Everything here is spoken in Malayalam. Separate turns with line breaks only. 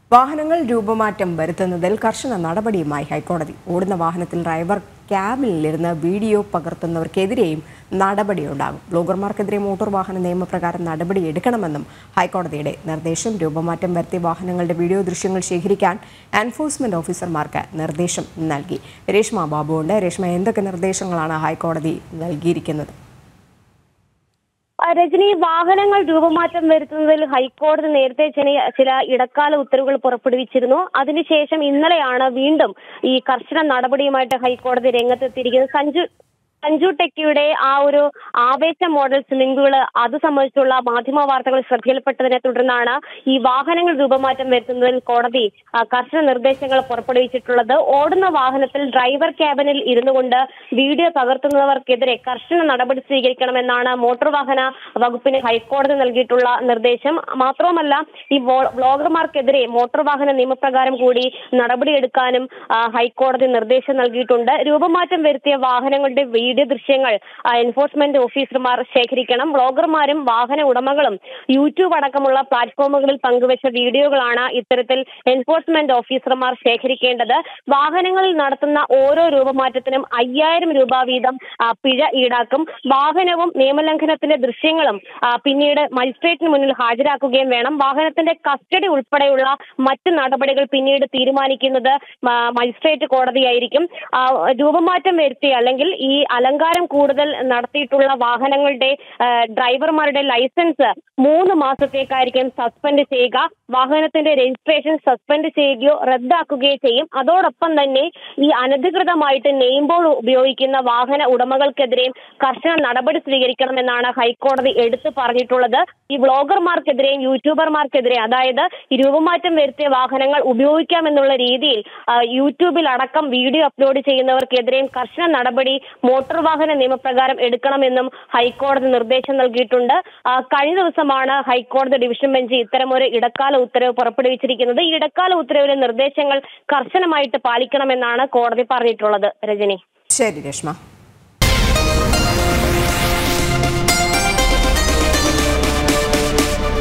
വാഹനങ്ങൾ രൂപമാറ്റം വരുത്തുന്നതിൽ കർശന നടപടിയുമായി ഹൈക്കോടതി ഓടുന്ന വാഹനത്തിൽ ഡ്രൈവർ ക്യാബിനിലിരുന്ന് വീഡിയോ പകർത്തുന്നവർക്കെതിരെയും നടപടിയുണ്ടാകും ബ്ലോഗർമാർക്കെതിരെ മോട്ടോർ വാഹന നിയമപ്രകാരം നടപടി എടുക്കണമെന്നും ഹൈക്കോടതിയുടെ നിർദ്ദേശം രൂപമാറ്റം വരുത്തിയ വാഹനങ്ങളുടെ വീഡിയോ ദൃശ്യങ്ങൾ ശേഖരിക്കാൻ എൻഫോഴ്സ്മെന്റ് ഓഫീസർമാർക്ക് നിർദ്ദേശം നൽകി രേഷ്മ ബാബുണ്ട് രേഷ്മ എന്തൊക്കെ നിർദ്ദേശങ്ങളാണ് ഹൈക്കോടതി നൽകിയിരിക്കുന്നത്
ആ, രജനി വാഹനങ്ങൾ രൂപമാറ്റം വരുത്തുന്നതിൽ ഹൈക്കോടതി നേരത്തെ ചില ചില ഇടക്കാല ഉത്തരവുകൾ പുറപ്പെടുവിച്ചിരുന്നു അതിനുശേഷം ഇന്നലെയാണ് വീണ്ടും ഈ കർശന നടപടിയുമായിട്ട് ഹൈക്കോടതി രംഗത്തെത്തിയിരിക്കുന്നത് സഞ്ജു സഞ്ജു ടെക്കിയുടെ ആ ഒരു ആവേശ മോഡൽ സ്വിമ്മിംഗ് അത് സംബന്ധിച്ചുള്ള മാധ്യമ വാർത്തകൾ ശ്രദ്ധയിൽപ്പെട്ടതിനെ തുടർന്നാണ് ഈ വാഹനങ്ങൾ രൂപമാറ്റം വരുത്തുന്നതിൽ കോടതി ആ, കർശന നിർദ്ദേശങ്ങൾ പുറപ്പെടുവിച്ചിട്ടുള്ളത് ഓടുന്ന വാഹനത്തിൽ ഡ്രൈവർ ക്യാബിനിൽ ഇരുന്നു കൊണ്ട് വീഡിയോ പകർത്തുന്നവർക്കെതിരെ കർശന നടപടി സ്വീകരിക്കണമെന്നാണ് മോട്ടോർ വാഹന വകുപ്പിന് ഹൈക്കോടതി നൽകിയിട്ടുള്ള നിർദ്ദേശം മാത്രവുമല്ല ഈ വോ- വ്ളോഗർമാർക്കെതിരെ മോട്ടോർ വാഹന നിയമപ്രകാരം കൂടി നടപടിയെടുക്കാനും ആ, ഹൈക്കോടതി നിർദ്ദേശം നൽകിയിട്ടുണ്ട് രൂപമാറ്റം വരുത്തിയ വാഹനങ്ങളുടെ വീഡിയോ ദൃശ്യങ്ങൾ ആ, എൻഫോഴ്സ്മെന്റ് ഓഫീസർമാർ ശേഖരിക്കണം വ്ളോഗർമാരും വാഹന ഉടമകളും യൂട്യൂബ് അടക്കമുള്ള പ്ലാറ്റ്ഫോമുകളിൽ പങ്കുവച്ച വീഡിയോകളാണ് ഇത്തരത്തിൽ എൻഫോഴ്സ്മെന്റ് ഓഫീസർമാർ ശേഖരിക്കേണ്ടത് വാഹനങ്ങളിൽ നടത്തുന്ന ഓരോ രൂപമാറ്റത്തിനും അയ്യായിരം രൂപ വീതം ആ, പിഴ ഈടാക്കും വാഹനവും നിയമലംഘനത്തിന്റെ ദൃശ്യങ്ങളും ആ, പിന്നീട് മജിസ്ട്രേറ്റിന് മുന്നിൽ ഹാജരാക്കുകയും വേണം വാഹനത്തിന്റെ കസ്റ്റഡി ഉൾപ്പെടെയുള്ള മറ്റ് നടപടികൾ പിന്നീട് തീരുമാനിക്കുന്നത് ആ, മജിസ്ട്രേറ്റ് കോടതിയായിരിക്കും ആ, രൂപമാറ്റം വരുത്തിയ അല്ലെങ്കിൽ ഈ അലങ്കാരം കൂടുതൽ നടത്തിയിട്ടുള്ള വാഹനങ്ങളുടെ ആ, ഡ്രൈവർമാരുടെ ലൈസൻസ് മൂന്ന് മാസത്തേക്കായിരിക്കും സസ്പെൻഡ് ചെയ്യുക വാഹനത്തിന്റെ രജിസ്ട്രേഷൻ സസ്പെൻഡ് ചെയ്യുകയോ റദ്ദാക്കുകയോ ചെയ്യും അതോടൊപ്പം തന്നെ ഈ അനധികൃതമായിട്ട് നെയിം ബോർഡ് ഉപയോഗിക്കുന്ന വാഹന ഉടമകൾക്കെതിരെയും കർശന നടപടി സ്വീകരിക്കണമെന്നാണ് ഹൈക്കോടതി എടുത്തു പറഞ്ഞിട്ടുള്ളത് ഈ വ്ളോഗർമാർക്കെതിരെയും യൂട്യൂബർമാർക്കെതിരെ അതായത് ഈ രൂപമാറ്റം വരുത്തിയ വാഹനങ്ങൾ ഉപയോഗിക്കാമെന്നുള്ള രീതിയിൽ ആ, യൂട്യൂബിൽ അടക്കം വീഡിയോ അപ്ലോഡ് ചെയ്യുന്നവർക്കെതിരെയും കർശന നടപടി മോട്ടോർ വാഹന നിയമപ്രകാരം എടുക്കണമെന്നും ഹൈക്കോടതി നിർദ്ദേശം നൽകിയിട്ടുണ്ട് ആ, കഴിഞ്ഞ ദിവസമാണ് ഹൈക്കോടതി ഡിവിഷൻ ബെഞ്ച് ഇത്തരമൊരു ഇടക്കാല ഉത്തരവ് പുറപ്പെടുവിച്ചിരിക്കുന്നത് ഈ ഇടക്കാല ഉത്തരവിലെ നിർദ്ദേശങ്ങൾ കർശനമായിട്ട് പാലിക്കണമെന്നാണ് കോടതി പറഞ്ഞിട്ടുള്ളത് രജനി
ശരി രേഷ്മ